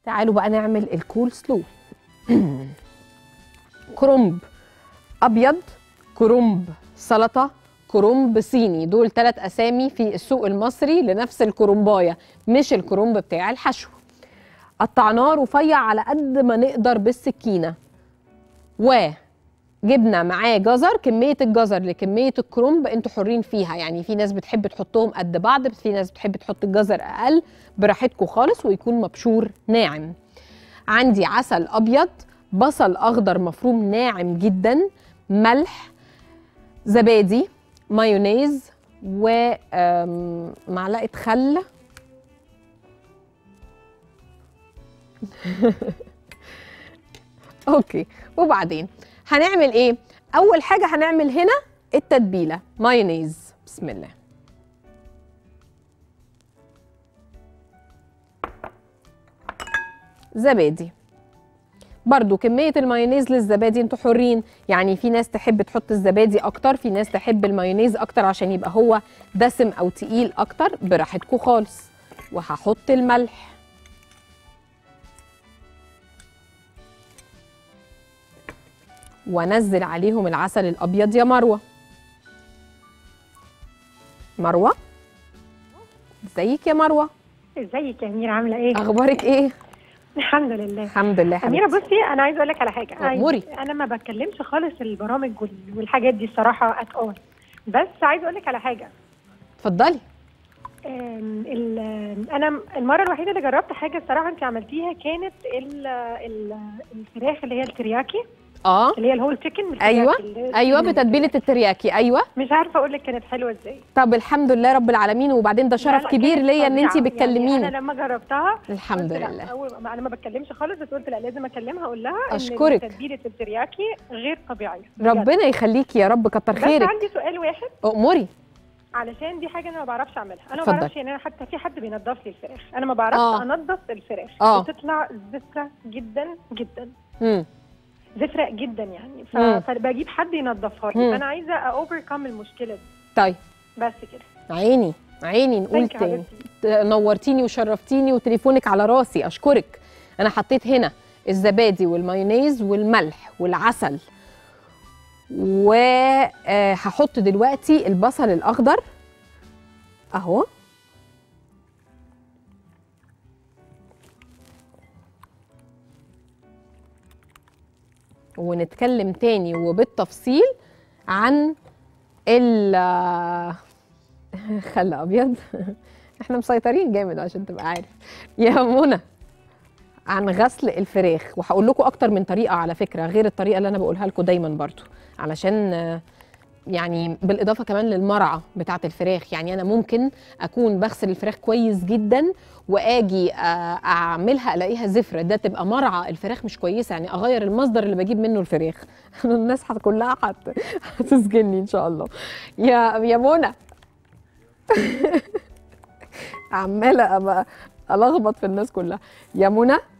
تعالوا بقى نعمل الكول سلو كرنب ابيض كرنب سلطه كرنب صيني دول ثلاث اسامي في السوق المصري لنفس الكرنبايه مش الكرنب بتاع الحشو قطعناه رفيع على قد ما نقدر بالسكينه وجبنا معاه جزر كميه الجزر لكميه الكرنب انتوا حرين فيها يعني في ناس بتحب تحطهم قد بعض في ناس بتحب تحط الجزر اقل براحتكم خالص ويكون مبشور ناعم عندي عسل ابيض بصل اخضر مفروم ناعم جدا ملح زبادي مايونيز ومعلقه خل اوكي وبعدين هنعمل ايه اول حاجه هنعمل هنا التتبيله مايونيز بسم الله زبادي برضو كمية المايونيز للزبادي انتوا حرين يعني في ناس تحب تحط الزبادي اكتر في ناس تحب المايونيز اكتر عشان يبقى هو دسم او تقيل اكتر براحتكم خالص وهحط الملح وانزل عليهم العسل الابيض يا مروه مروه ازيك يا مروه ازيك يا اميره عامله ايه اخبارك ايه الحمد لله الحمد لله اميره حبيبتي بصي انا عايزه اقول لك على حاجه أنا- أموري. انا ما بتكلمش خالص البرامج وال- والحاجات دي الصراحه ات اول بس عايزه اقول لك على حاجه اتفضلي آم، ال- انا المره الوحيده اللي جربت حاجه الصراحه انت عملتيها كانت ال- ال- الفراخ اللي هي الترياكي اه اللي هي الهول تشيكن ايوه ايوه بتتبيله الترياكي ايوه مش عارفه اقول لك كانت حلوه ازاي طب الحمد لله رب العالمين وبعدين ده شرف لا، لا، كبير كانت ليا ان انت فظيعة. يعني بتكلميني انا لما جربتها الحمد قلت لا، لله اول ما انا ما بتكلمش خالص بس قلت لا لازم اكلمها اقول لها أشكرك. ان تتبيله الترياكي غير طبيعيه بجد. ربنا يخليكي يا رب كتر بس خيرك عندي سؤال واحد اموري علشان دي حاجه انا ما بعرفش اعملها انا ما اتفضل. بعرفش يعني انا حتى في حد بينضف لي الفراخ انا ما بعرفش آه. انضف الفراخ آه. بتطلع زفره جدا جدا امم زفره جدا يعني ف... مم. فبجيب حد ينضفها مم. لي فانا عايزه اوفركم المشكله دي طيب بس كده عيني عيني نقول Thank you تاني حبيبتي. نورتيني وشرفتيني وتليفونك على راسي اشكرك انا حطيت هنا الزبادي والمايونيز والملح والعسل وهحط دلوقتي البصل الاخضر اهو ونتكلم تاني وبالتفصيل عن ال خل ابيض احنا مسيطرين جامد عشان تبقى عارف يا منى عن غسل الفراخ وهقول لكم اكتر من طريقه على فكره غير الطريقه اللي انا بقولها لكم دايما برضو علشان آه، يعني بالاضافه كمان للمرعى بتاعه الفراخ يعني انا ممكن اكون بغسل الفراخ كويس جدا واجي آه، اعملها الاقيها زفره ده تبقى مرعى الفراخ مش كويسه يعني اغير المصدر اللي بجيب منه الفراخ الناس هت- كلها هت- هتسجني ان شاء الله يا يا منى عماله ابقى الخبط في الناس كلها يا منى